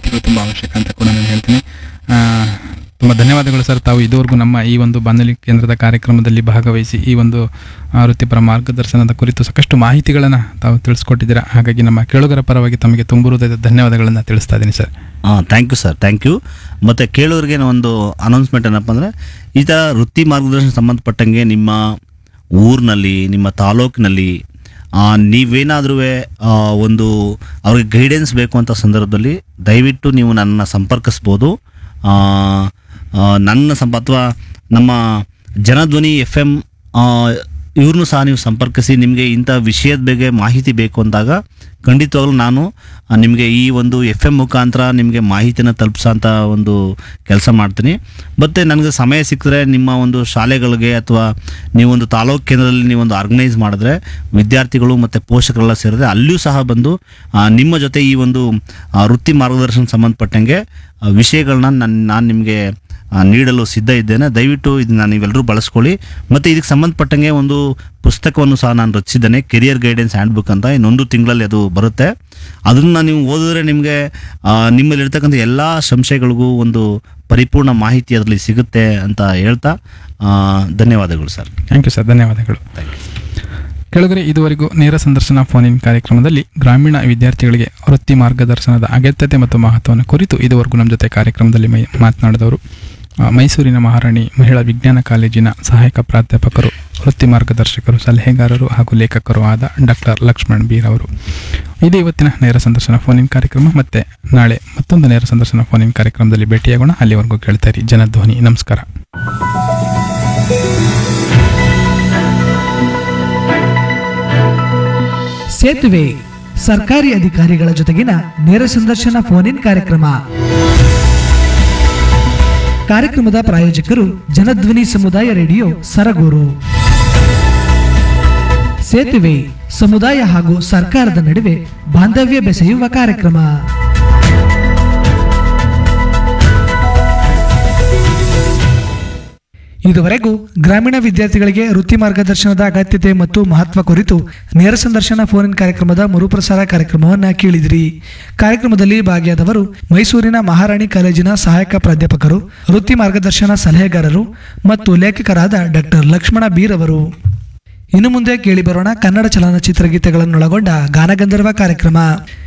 ವಿದ್ಯಾರ್ಥಿಗಳು ತುಂಬ ಅವಶ್ಯಕ ಅಂತ ಕೂಡ ನಾನು ಹೇಳ್ತೀನಿ ಆ, ತುಂಬ ಧನ್ಯವಾದಗಳು ಸರ್ ತಾವು ಇದುವರೆಗೂ ನಮ್ಮ ಈ ಒಂದು ಬಾನುಲಿ ಕೇಂದ್ರದ ಕಾರ್ಯಕ್ರಮದಲ್ಲಿ ಭಾಗವಹಿಸಿ ಈ ಒಂದು ಆ, ವೃತ್ತಿಪರ ಮಾರ್ಗದರ್ಶನದ ಕುರಿತು ಸಾಕಷ್ಟು ಮಾಹಿತಿಗಳನ್ನು ತಾವು ತಿಳಿಸ್ಕೊಟ್ಟಿದ್ದೀರಾ ಹಾಗಾಗಿ ನಮ್ಮ ಕೇಳುಗರ ಪರವಾಗಿ ತಮಗೆ ತುಂಬ ಹೃದಯದ ಧನ್ಯವಾದಗಳನ್ನು ತಿಳಿಸ್ತಾ ಇದ್ದೀನಿ ಸರ್ ಹಾಂ thank you sir thank you ಮತ್ತು ಕೇಳೋರಿಗೆ ಒಂದು ಅನೌನ್ಸ್ಮೆಂಟ್ ಏನಪ್ಪ ಅಂದರೆ ಈ ಥರ ವೃತ್ತಿ ಮಾರ್ಗದರ್ಶನ ಸಂಬಂಧಪಟ್ಟಂಗೆ ನಿಮ್ಮ ಊರಿನಲ್ಲಿ ನಿಮ್ಮ ತಾಲೂಕಿನಲ್ಲಿ ನೀವೇನಾದರೂ ಒಂದು ಅವ್ರಿಗೆ ಗೈಡೆನ್ಸ್ ಬೇಕು ಅಂತ ಸಂದರ್ಭದಲ್ಲಿ ದಯವಿಟ್ಟು ನೀವು ನನ್ನ ಸಂಪರ್ಕಿಸ್ಬೋದು ಆ, ಆ, ನನ್ನ ಸಂಪ ಅಥವಾ ನಮ್ಮ ಜನಧ್ವನಿ ಎಫ್ ಎಮ್ ಇವ್ರನ್ನೂ ಸಹ ನೀವು ಸಂಪರ್ಕಿಸಿ ನಿಮಗೆ ಇಂಥ ವಿಷಯದ ಬಗ್ಗೆ ಮಾಹಿತಿ ಬೇಕು ಅಂದಾಗ ಖಂಡಿತವಾಗ್ಲೂ ನಾನು ಆ, ನಿಮಗೆ ಈ ಒಂದು ಎಫ್ ಎಮ್ ಮುಖಾಂತರ ನಿಮಗೆ ಮಾಹಿತಿನ ತಲುಪಿಸೋಂಥ ಒಂದು ಕೆಲಸ ಮಾಡ್ತೀನಿ ಮತ್ತು ನನಗೆ ಸಮಯ ಸಿಕ್ಕಿದ್ರೆ ನಿಮ್ಮ ಒಂದು ಶಾಲೆಗಳಿಗೆ ಅಥವಾ ನೀವೊಂದು ತಾಲೂಕು ಕೇಂದ್ರದಲ್ಲಿ ನೀವೊಂದು ಆರ್ಗನೈಸ್ ಮಾಡಿದ್ರೆ ವಿದ್ಯಾರ್ಥಿಗಳು ಮತ್ತು ಪೋಷಕರೆಲ್ಲ ಸೇರಿದ್ರೆ ಅಲ್ಲಿಯೂ ಸಹ ಬಂದು ಆ, ನಿಮ್ಮ ಜೊತೆ ಈ ಒಂದು ಆ, ವೃತ್ತಿ ಮಾರ್ಗದರ್ಶನ ಸಂಬಂಧಪಟ್ಟಂಗೆ ಆ, ವಿಷಯಗಳನ್ನ ನಾನು ನಾನು ನಿಮಗೆ ಆ, ನೀಡಲು ಸಿದ್ಧ ಇದ್ದೇನೆ ದಯವಿಟ್ಟು ಇದನ್ನ ನೀವೆಲ್ಲರೂ ಬಳಸ್ಕೊಳ್ಳಿ ಮತ್ತು ಇದಕ್ಕೆ ಸಂಬಂಧಪಟ್ಟಂಗೆ ಒಂದು ಪುಸ್ತಕವನ್ನು ಸಹ ನಾನು ರಚಿಸಿದ್ದೇನೆ ಕೆರಿಯರ್ ಗೈಡೆನ್ಸ್ ಹ್ಯಾಂಡ್ ಬುಕ್ ಅಂತ ಇನ್ನೊಂದು ತಿಂಗಳಲ್ಲಿ ಅದು ಬರುತ್ತೆ ಅದನ್ನು ನೀವು ಓದಿದ್ರೆ ನಿಮಗೆ ನಿಮ್ಮಲ್ಲಿರ್ತಕ್ಕಂಥ ಎಲ್ಲ ಸಂಶಯಗಳಿಗೂ ಒಂದು ಪರಿಪೂರ್ಣ ಮಾಹಿತಿ ಅದರಲ್ಲಿ ಸಿಗುತ್ತೆ ಅಂತ ಹೇಳ್ತಾ ಆ, ಧನ್ಯವಾದಗಳು ಸರ್ ಥ್ಯಾಂಕ್ ಯು ಸರ್ ಧನ್ಯವಾದಗಳು ಥ್ಯಾಂಕ್ ಯು ಕೆಳಗರೆ ಇದುವರೆಗೂ ನೇರ ಸಂದರ್ಶನ ಫೋನ್ ಇನ್ ಕಾರ್ಯಕ್ರಮದಲ್ಲಿ ಗ್ರಾಮೀಣ ವಿದ್ಯಾರ್ಥಿಗಳಿಗೆ ವೃತ್ತಿ ಮಾರ್ಗದರ್ಶನದ ಅಗತ್ಯತೆ ಮತ್ತು ಮಹತ್ವವನ್ನು ಕುರಿತು ಇದುವರೆಗೂ ನಮ್ಮ ಜೊತೆ ಕಾರ್ಯಕ್ರಮದಲ್ಲಿ ಮೈ ಮಾತನಾಡಿದವರು ಆ, ಮೈಸೂರಿನ ಮಹಾರಾಣಿ ಮಹಿಳಾ ವಿಜ್ಞಾನ ಕಾಲೇಜಿನ ಸಹಾಯಕ ಪ್ರಾಧ್ಯಾಪಕರು ವೃತ್ತಿ ಮಾರ್ಗದರ್ಶಕರು ಸಲಹೆಗಾರರು ಹಾಗೂ ಲೇಖಕರು ಆದ ಡಾಕ್ಟರ್ ಲಕ್ಷ್ಮಣ್ ಬೀರ್ ಅವರು ಇದು ಇವತ್ತಿನ ನೇರ ಸಂದರ್ಶನ ಫೋನ್ ಇನ್ ಕಾರ್ಯಕ್ರಮ ಮತ್ತೆ ನಾಳೆ ಮತ್ತೊಂದು ನೇರ ಸಂದರ್ಶನ ಫೋನ್ ಇನ್ ಕಾರ್ಯಕ್ರಮದಲ್ಲಿ ಭೇಟಿಯಾಗೋಣ ಅಲ್ಲಿವರೆಗೂ ಕೇಳ್ತಾ ಇರಿ ಜನಧ್ವನಿ ನಮಸ್ಕಾರ ಸೇತುವೆ ಸರ್ಕಾರಿ ಅಧಿಕಾರಿಗಳ ಜೊತೆಗಿನ ನೇರ ಸಂದರ್ಶನ ಫೋನ್ ಇನ್ ಕಾರ್ಯಕ್ರಮ ಕಾರ್ಯಕ್ರಮದ ಪ್ರಾಯೋಜಕರು ಜನಧ್ವನಿ ಸಮುದಾಯ ರೇಡಿಯೋ ಸರಗೂರು ಸೇತುವೆ ಸಮುದಾಯ ಹಾಗೂ ಸರ್ಕಾರದ ನಡುವೆ ಬಾಂಧವ್ಯ ಬೆಸೆಯುವ ಕಾರ್ಯಕ್ರಮ ಇದುವರೆಗೂ ಗ್ರಾಮೀಣ ವಿದ್ಯಾರ್ಥಿಗಳಿಗೆ ವೃತ್ತಿ ಮಾರ್ಗದರ್ಶನದ ಅಗತ್ಯತೆ ಮತ್ತು ಮಹತ್ವ ಕುರಿತು ನೇರ ಸಂದರ್ಶನ ಫೋನ್ ಇನ್ ಕಾರ್ಯಕ್ರಮದ ಮರುಪ್ರಸಾರ ಕಾರ್ಯಕ್ರಮವನ್ನು ಕೇಳಿದಿರಿ ಕಾರ್ಯಕ್ರಮದಲ್ಲಿ ಭಾಗಿಯಾದವರು ಮೈಸೂರಿನ ಮಹಾರಾಣಿ ಕಾಲೇಜಿನ ಸಹಾಯಕ ಪ್ರಾಧ್ಯಾಪಕರು ವೃತ್ತಿ ಮಾರ್ಗದರ್ಶನ ಸಲಹೆಗಾರರು ಮತ್ತು ಲೇಖಕರಾದ ಡಾಕ್ಟರ್ ಲಕ್ಷ್ಮಣ ಬೀರ್ ಅವರು ಇನ್ನು ಮುಂದೆ ಕೇಳಿ ಬರೋಣ ಕನ್ನಡ ಚಲನಚಿತ್ರ ಗೀತೆಗಳನ್ನೊಳಗೊಂಡ ಗಾನಗಂಧರ್ವ ಕಾರ್ಯಕ್ರಮ